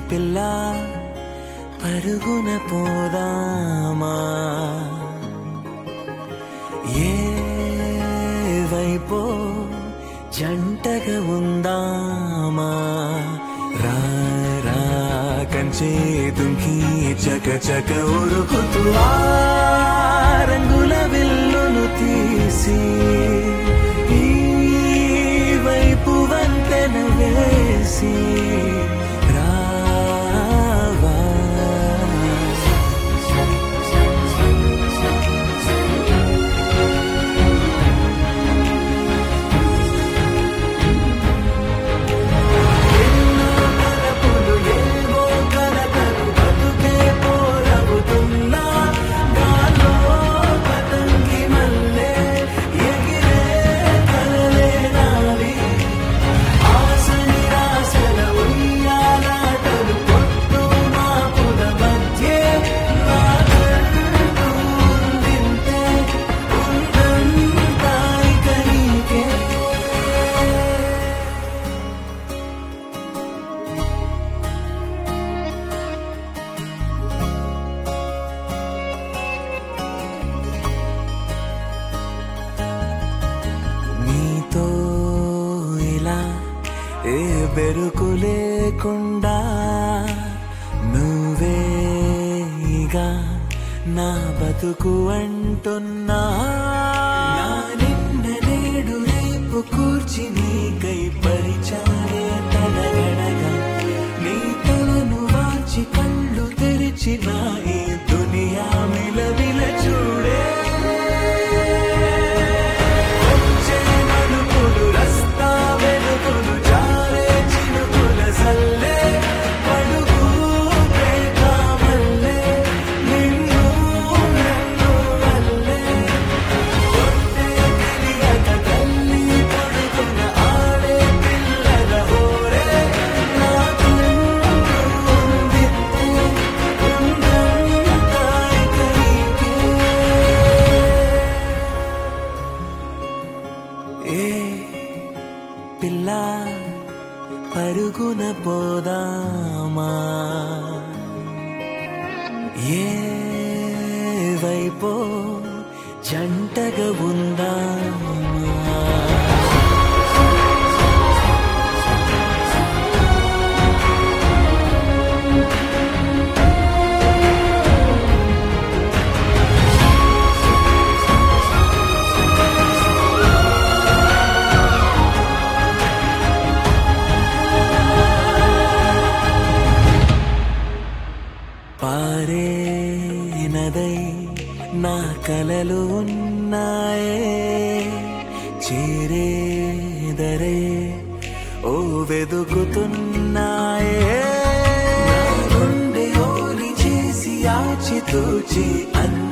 పిల్ల పరుగున పోదామా ఏ వైపో జంటగా ఉందామా రా రా కంచే దుంకి చక చక ఉరుకుతూ ఆ రంగుల విల్లును తీసి ఈ వైపు వంతెన వేసి రావా ఎన్నో తలపులు ఏవో కలతలు బతుకే పోరవుతున్నా గాల్లో పతంగి మల్లె ఎగిరే కలలే నావి ఆశ నిరాశల ఉయ్యాలాటలు పొట్టు మాపుల మధ్యే నాకంటూ ఉందింతే ఉందంతా ఇక నీకే నీతో ఇలా ఏ బెరుకు లేకుండా నువ్వేగా నా బతుకు అంటున్నా నా నిన్న నేడు రేపు కూర్చి నీకై పరిచాలే తడగడగా నీ తలను వాచి కళ్ళు తెరిచి నా ఈ దునియా మిలవిల చూడే వచ్చే మలుపులు రస్తా వెలుగులు జారే చినుకుల సల్లే పడుగు పేట మల్లె నిన్ను నన్ను వల్లే కొట్టే తెలియక తల్లి పడుకున్న ఆడే పిల్లల హోరే నాకు ఉందితే ఉందంతా ఇక నీకే ఏ పిల్ల పరుగున పోదామా ఏ వైపో జంటగా ఉందామా పారే నదై నా కలలు ఉన్నాయే చేరేదరే ఓ వెదుకుతున్నాయే నా గుండె ఓలి చేసి ఆచితూచి అన్న